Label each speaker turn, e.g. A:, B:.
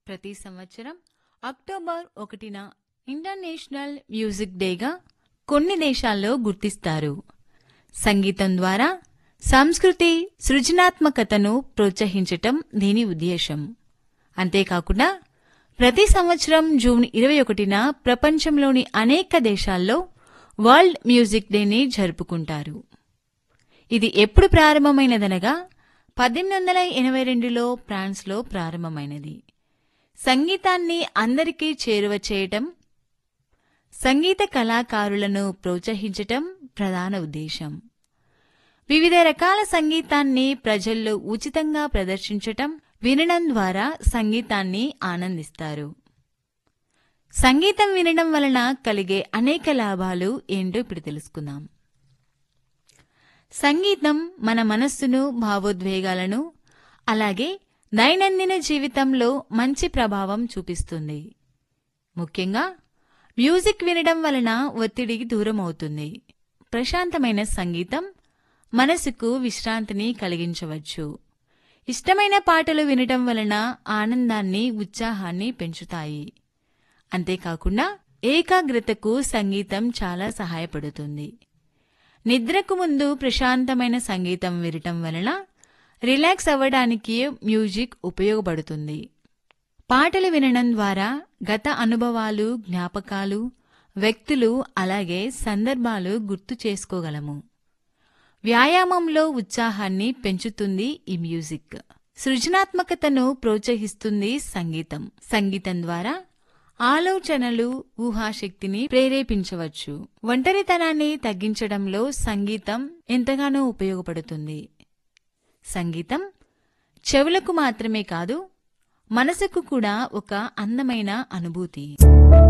A: ప్రతి సంవత్సరం అక్టోబర్ ఒకటిన ఇంటర్నేషనల్ మ్యూజిక్ డేగా కొన్ని దేశాల్లో గుర్తిస్తారు సంగీతం ద్వారా సంస్కృతి సృజనాత్మకతను ప్రోత్సహించటం దీని ఉద్దేశం అంతేకాకుండా ప్రతి సంవత్సరం జూన్ ఇరవై ఒకటిన ప్రపంచంలోని అనేక దేశాల్లో వరల్డ్ మ్యూజిక్ డేని జరుపుకుంటారు ఇది ఎప్పుడు ప్రారంభమైనదనగా పద్దెనిమిది వందల ఎనభై రెండులో ఫ్రాన్స్లో ప్రారంభమైనది సంగీతాన్ని అందరికీ చేరువ చేయటం సంగీత కళాకారులను ప్రోత్సహించటం ప్రధాన ఉద్దేశం వివిధ రకాల సంగీతాన్ని ప్రజల్లో ఉచితంగా ప్రదర్శించటం వినడం ద్వారా సంగీతాన్ని ఆనందిస్తారు సంగీతం వినడం వలన కలిగే అనేక లాభాలు ఏంటో ఇప్పుడు తెలుసుకుందాం సంగీతం మన మనస్సును భావోద్వేగాలను అలాగే దైనందిన జీవితంలో మంచి ప్రభావం చూపిస్తుంది ముఖ్యంగా మ్యూజిక్ వినడం వలన ఒత్తిడికి దూరం అవుతుంది ప్రశాంతమైన సంగీతం మనసుకు విశ్రాంతిని కలిగించవచ్చు ఇష్టమైన పాటలు వినటం వలన ఆనందాన్ని ఉత్సాహాన్ని పెంచుతాయి అంతేకాకుండా ఏకాగ్రతకు సంగీతం చాలా సహాయపడుతుంది నిద్రకు ముందు ప్రశాంతమైన సంగీతం వినటం వలన రిలాక్స్ అవ్వడానికి మ్యూజిక్ ఉపయోగపడుతుంది పాటలు వినడం ద్వారా గత అనుభవాలు జ్ఞాపకాలు వ్యక్తులు అలాగే సందర్భాలు గుర్తు చేసుకోగలము వ్యాయామంలో ఉత్సాహాన్ని పెంచుతుంది ఈ మ్యూజిక్ సృజనాత్మకతను ప్రోత్సహిస్తుంది సంగీతం సంగీతం ద్వారా ఆలోచనలు ఊహాశక్తిని ప్రేరేపించవచ్చు ఒంటరితనాన్ని తగ్గించడంలో సంగీతం ఎంతగానో ఉపయోగపడుతుంది సంగీతం చెవులకు మాత్రమే కాదు మనసుకు కూడా ఒక అందమైన అనుభూతి